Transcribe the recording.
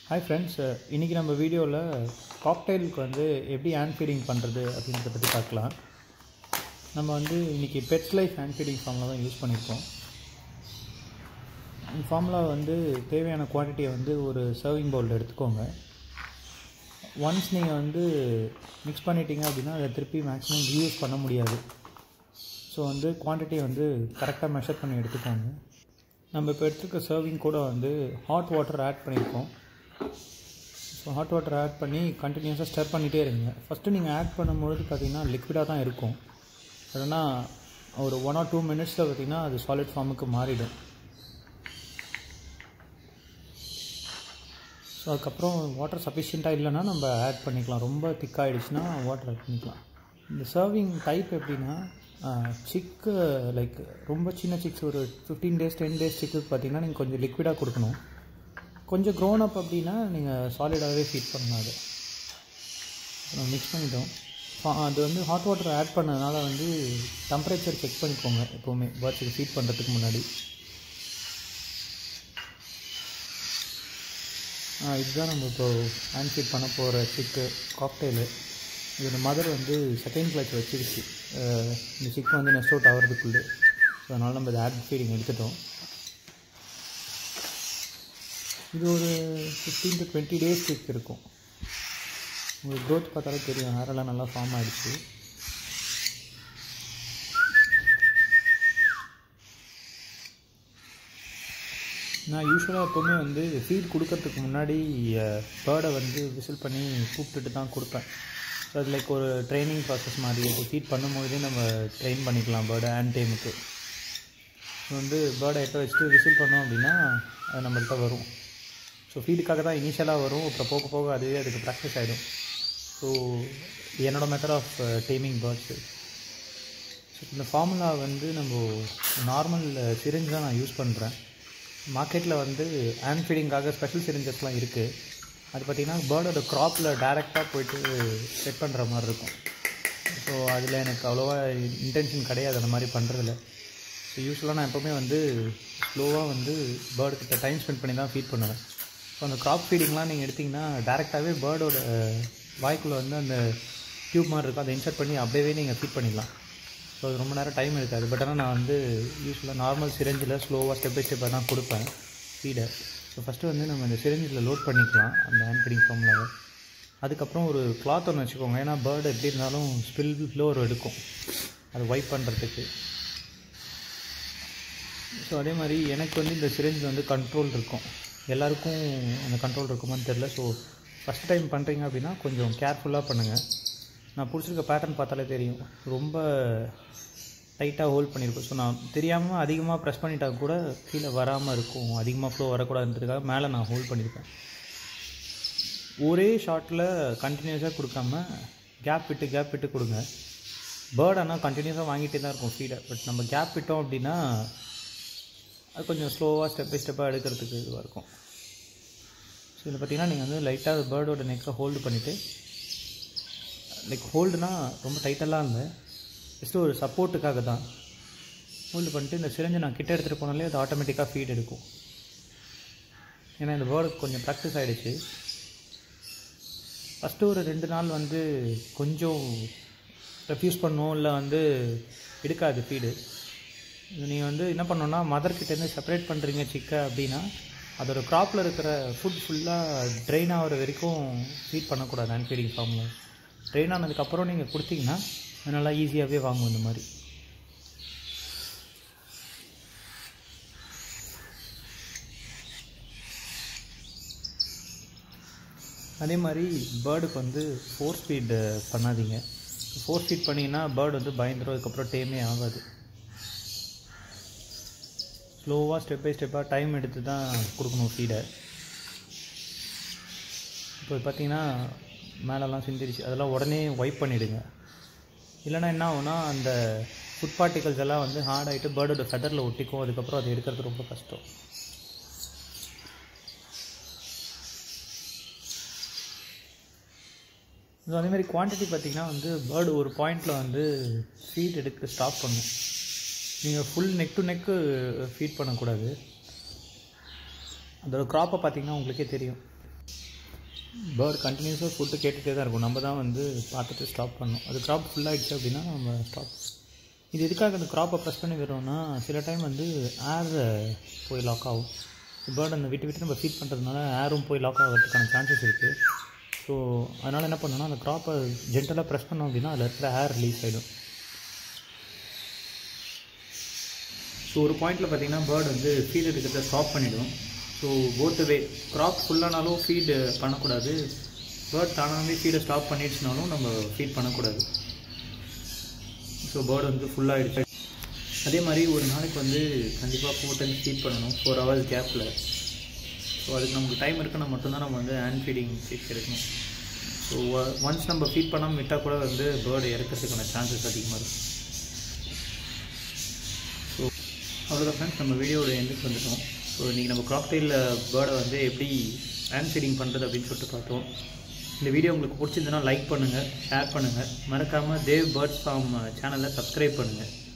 hi friends இன்றைக்கி நம்ம வீடியோவில் காக்டைலுக்கு வந்து எப்படி ஹேண்ட் ஃபீடிங் பண்ணுறது அப்படின்றத பற்றி பார்க்கலாம் நம்ம வந்து இன்றைக்கி pets life hand feeding formula தான் யூஸ் பண்ணியிருக்கோம் இந்த ஃபார்முலா வந்து தேவையான குவான்டிட்டியை வந்து ஒரு சர்விங் பவுலில் எடுத்துக்கோங்க ஒன்ஸ் நீங்கள் வந்து மிக்ஸ் பண்ணிட்டீங்க அப்படின்னா அதை திருப்பி மேக்ஸிமம் ரீயூஸ் பண்ண முடியாது ஸோ வந்து குவான்டிட்டியை வந்து கரெக்டாக மெஷர் பண்ணி எடுத்துக்கோங்க நம்ம இப்போ எடுத்துக்க சர்விங் கூட வந்து ஹாட் வாட்டர் ஆட் பண்ணியிருக்கோம் ஸோ ஹாட் வாட்டர் ஆட் பண்ணி கண்டினியூஸாக ஸ்டர் பண்ணிகிட்டே இருங்க ஃபஸ்ட்டு நீங்கள் ஆட் பண்ணும்பொழுது பார்த்தீங்கன்னா லிக்விடாக தான் இருக்கும் அதுனா ஒரு ஒன் ஆர் டூ மினிட்ஸில் பார்த்தீங்கன்னா அது சாலிட் ஃபார்முக்கு மாறிடும் ஸோ அதுக்கப்புறம் வாட்டர் சஃபிஷியண்ட்டாக இல்லைன்னா நம்ம ஆட் பண்ணிக்கலாம் ரொம்ப திக்காகிடுச்சுன்னா வாட்டர் ஆட் பண்ணிக்கலாம் இந்த சர்விங் டைப் எப்படின்னா சிக்கு லைக் ரொம்ப சின்ன சிக்ஸ் ஒரு ஃபிஃப்டீன் டேஸ் டென் டேஸ் சிக்குக்கு பார்த்தீங்கன்னா நீங்கள் கொஞ்சம் லிக்விடாக கொடுக்கணும் கொஞ்சம் க்ரோன் அப் அப்படின்னா நீங்கள் சாலிடாகவே ஃபீட் பண்ணணும் அதை நம்ம மிக்ஸ் பண்ணிட்டோம் அது வந்து ஹாட் வாட்டர் ஆட் பண்ணதுனால வந்து டெம்பரேச்சர் செக் பண்ணிக்கோங்க எப்போவுமே பேர்ட்ஸுக்கு ஃபீட் பண்ணுறதுக்கு முன்னாடி இதுதான் நம்ம இப்போ ஹேண்ட் ஃபீட் பண்ண போகிற சிக்கு காக்டெயிலு இதோட மதர் வந்து செகண்ட் கிளாஸ் வச்சிருச்சு இந்த சிக்கு வந்து நெஸ்ட் அவுட் ஆகிறதுக்குள்ளே ஸோ அதனால் நம்ம இதை ஆட் ஃபீடிங் எடுத்துட்டோம் இது ஒரு fifteen to twenty days chick இருக்கும் உங்களுக்கு க்ரோத் பார்த்தாலே தெரியும் ஹேரெல்லாம் நல்லா ஃபார்ம் ஆகிடுச்சு நான் யூஸ்வலாக எப்போவுமே வந்து ஃபீட் கொடுக்கறதுக்கு முன்னாடி பேர்டை வந்து விசில் பண்ணி கூப்பிட்டுட்டு தான் கொடுப்பேன் ஸோ அது லைக் ஒரு ட்ரைனிங் ப்ராசஸ் மாதிரி இப்போ ஃபீட் பண்ணும்போதே நம்ம ட்ரெயின் பண்ணிக்கலாம் பேர்டை ஹேண்ட் டைமுக்கு வந்து பேர்டை எட்ட வச்சுட்டு விசில் பண்ணோம் அப்படின்னா அது நம்மள்கிட்ட வரும் ஸோ ஃபீடுக்காக தான் இனிஷியலாக வரும் அப்புறம் போக போக அதுவே அதுக்கு ப்ராக்டிஸ் ஆகிடும் ஸோ என்னோடய method of taming birds so இந்த ஃபார்முலா வந்து நம்ம நார்மல் சிரிஞ்ச் தான் நான் யூஸ் பண்ணுறேன் மார்க்கெட்டில் வந்து ஹேண்ட் ஃபீடிங்காக ஸ்பெஷல் சிரிஞ்சஸ்லாம் இருக்குது அது பார்த்திங்கன்னா பேர்டோட க்ராப்பில் டேரெக்டாக போயிட்டு செட் பண்ணுற மாதிரி இருக்கும் ஸோ அதில் எனக்கு அவ்வளோவா இன்டென்ஷன் கிடையாது அந்த மாதிரி பண்ணுறதில்ல ஸோ யூஸ்வலாக நான் எப்போவுமே வந்து ஸ்லோவாக வந்து பேர்டுக்கிட்ட டைம் ஸ்பெண்ட் பண்ணி தான் ஃபீட் பண்ணுவேன் ஸோ அந்த க்ராப் ஃபீடிங்லாம் நீங்கள் எடுத்திங்கன்னா டேரெக்டாகவே பேர்டோட வாய்க்குள்ளே வந்து அந்த டியூப் மாதிரி இருக்கும் அதை இன்சர்ட் பண்ணி அப்படியே நீங்கள் ஃபீட் பண்ணிடலாம் ஸோ அது ரொம்ப நேரம் டைம் இருக்காது பட் ஆனால் நான் வந்து யூஸ்வலாக நார்மல் சிரஞ்சில் ஸ்லோவாக ஸ்டெப் பை ஸ்டெப்பாக தான் கொடுப்பேன் ஃபீடை ஸோ ஃபஸ்ட்டு வந்து நம்ம இந்த சிரஞ்சில் லோட் பண்ணிக்கலாம் அந்த ஹேண்ட் ஃபீடிங் ஃபார்மில் அதுக்கப்புறம் ஒரு கிளாத் ஒன்று வச்சுக்கோங்க ஏன்னா பேர்டு எப்படி இருந்தாலும் ஸ்பில் ஃப்ளோர் எடுக்கும் அது வைப் பண்ணுறதுக்கு ஸோ அதே மாதிரி எனக்கு வந்து இந்த சிரஞ்சில் வந்து கண்ட்ரோல் இருக்கும் எல்லாருக்கும் அந்த கண்ட்ரோல் இருக்குமான்னு தெரில ஸோ ஃபஸ்ட் டைம் பண்ணுறீங்க அப்படின்னா கொஞ்சம் கேர்ஃபுல்லாக பண்ணுங்கள் நான் பிடிச்சிருக்க பேட்டர்ன் பார்த்தாலே தெரியும் ரொம்ப டைட்டாக ஹோல்ட் பண்ணியிருக்கோம் ஸோ நான் தெரியாமல் அதிகமாக ப்ரெஸ் பண்ணிட்டா கூட கீழே வராமல் இருக்கும் அதிகமாக ஃப்ளோ வரக்கூடாதுன்றதுக்காக மேலே நான் ஹோல்ட் பண்ணியிருப்பேன் ஒரே ஷாட்டில் கண்டினியூஸாக கொடுக்காம கேப் விட்டு கேப் விட்டு கொடுங்க பேர்ட் ஆனால் கண்டினியூஸாக வாங்கிட்டே தான் இருக்கும் ஃபீடை பட் நம்ம கேப் விட்டோம் அப்படின்னா அது கொஞ்சம் ஸ்லோவாக ஸ்டெப் பை ஸ்டெப்பாக எடுக்கிறதுக்கு இதுவாக இருக்கும் ஸோ இதில் பார்த்தீங்கன்னா நீங்கள் வந்து லைட்டாக பேர்டோட நெக்கை ஹோல்டு பண்ணிவிட்டு லைக் ஹோல்டுனா ரொம்ப டைட்டெல்லாம் இல்லை ஜஸ்ட்டு ஒரு சப்போர்ட்டுக்காக தான் ஹோல்டு பண்ணிட்டு இந்த சிரஞ்சை நான் கிட்ட எடுத்துகிட்டு போனாலே அது ஆட்டோமேட்டிக்காக ஃபீட் எடுக்கும் ஏன்னா இந்த பேர்டுக்கு கொஞ்சம் ப்ராக்டிஸ் ஆகிடுச்சு ஃபஸ்ட்டு ஒரு ரெண்டு நாள் வந்து கொஞ்சம் ரெஃப்யூஸ் பண்ணும் இல்லை வந்து எடுக்காது ஃபீடு நீங்கள் வந்து என்ன பண்ணோன்னா மதர்கிட்டேருந்து செப்பரேட் பண்ணுறீங்க சிக்கை அப்படின்னா அதோட க்ராப்பில் இருக்கிற ஃபுட் ஃபுல்லாக ட்ரெயின் ஆகிற வரைக்கும் ஃபீட் பண்ணக்கூடாது ஹேண்ட் ஃபீடிங் ஃபார்மில் ட்ரெயின் ஆனதுக்கப்புறம் நீங்கள் கொடுத்தீங்கன்னா நல்லா ஈஸியாகவே வாங்கும் இந்த மாதிரி அதே மாதிரி பேர்டுக்கு வந்து ஃபோர் ஸ்பீட் பண்ணாதீங்க ஃபோர் ஸ்பீட் பண்ணிங்கன்னா பேர்டு வந்து பயந்துடும் அதுக்கப்புறம் டேமே ஆகாது ஸ்லோவாக ஸ்டெப் பை ஸ்டெப்பாக டைம் எடுத்து தான் கொடுக்கணும் ஃபீடை இப்போ பார்த்தீங்கன்னா மேலெல்லாம் சிந்திருச்சு அதெல்லாம் உடனே ஒய்ப் பண்ணிவிடுங்க இல்லைனா என்ன ஆகுனா அந்த ஃபுட் பார்ட்டிகல்ஸ் எல்லாம் வந்து ஹார்ட் ஆகிட்டு பேர்டோட ஃபெதரில் ஒட்டிக்கும் அதுக்கப்புறம் அது எடுக்கிறது ரொம்ப கஷ்டம் ஸோ அதேமாதிரி குவான்டிட்டி பார்த்திங்கன்னா வந்து பேர்டு ஒரு பாயிண்டில் வந்து ஃபீட் எடுக்க ஸ்டாப் பண்ணும் நீங்கள் full neck to neck feed பண்ணக்கூடாது அதோட க்ராப்பை பார்த்தீங்கன்னா உங்களுக்கே தெரியும் பேர்ட் கண்டினியூஸாக ஃபுட்டு கேட்டுகிட்டே தான் இருக்கும் நம்ம தான் வந்து பார்த்துட்டு ஸ்டாப் பண்ணணும் அது க்ராப் ஃபுல்லாகிடுச்சு அப்படின்னா நம்ம ஸ்டாப் இது எதுக்காக அந்த க்ராப்பை ப்ரெஸ் பண்ணி விடுறோம்னா சில டைம் வந்து ஏர் போய் லாக் ஆகும் பேர்ட் அந்த விட்டு விட்டு நம்ம ஃபீட் பண்ணுறதுனால ஏரும் போய் லாக் ஆகிறதுக்கான சான்சஸ் இருக்குது ஸோ அதனால் என்ன பண்ணணும்னா அந்த க்ராப்பை ஜென்டலாக ப்ரெஸ் பண்ணோம் அப்படின்னா அதில் இருக்கிற ஏர் ரிலீஸ் ஆகிடும் ஸோ ஒரு பாயிண்டில் பார்த்தீங்கன்னா பேர்ட் வந்து ஃபீட் எடுக்கிறத ஸ்டாப் பண்ணிவிடும் ஸோ போத் வே க்ராப் ஃபுல்லானாலும் ஃபீடு பண்ணக்கூடாது பேர்ட் தானாகவே ஃபீடை ஸ்டாப் பண்ணிடுச்சுனாலும் நம்ம ஃபீட் பண்ணக்கூடாது ஸோ பேர்டு வந்து ஃபுல்லாகிடுச்சு அதே மாதிரி ஒரு நாளைக்கு வந்து கண்டிப்பாக ஃபோர் டைம்ஸ் ஃபீட் பண்ணணும் ஃபோர் ஹவர்ஸ் கேப்பில் ஸோ அதுக்கு நமக்கு டைம் இருக்குன்னா மட்டும்தான் நம்ம வந்து ஹேண்ட் ஃபீடிங் ஃபிஷ் எடுக்கணும் ஸோ ஒன்ஸ் நம்ம ஃபீட் பண்ணாமல் விட்டால் கூட வந்து பேர்டு இறக்கிறதுக்கான சான்சஸ் அதிகமாக இருக்கும் ஸோ அவ்வளோதான் ஃப்ரெண்ட்ஸ் நம்ம வீடியோட எண்டுக்கு வந்துட்டோம் ஸோ இன்றைக்கி நம்ம க்ராக்டைலில் பேர்டை வந்து எப்படி ஹேண்ட் ஃபீடிங் பண்ணுறது அப்படின்னு சொல்லிட்டு பார்த்தோம் இந்த வீடியோ உங்களுக்கு பிடிச்சிருந்ததுன்னா லைக் பண்ணுங்கள் ஷேர் பண்ணுங்கள் மறக்காமல் தேவ் பேர்ட்ஸ் ஃபார்ம் சேனலை சப்ஸ்கிரைப் பண்ணுங்கள்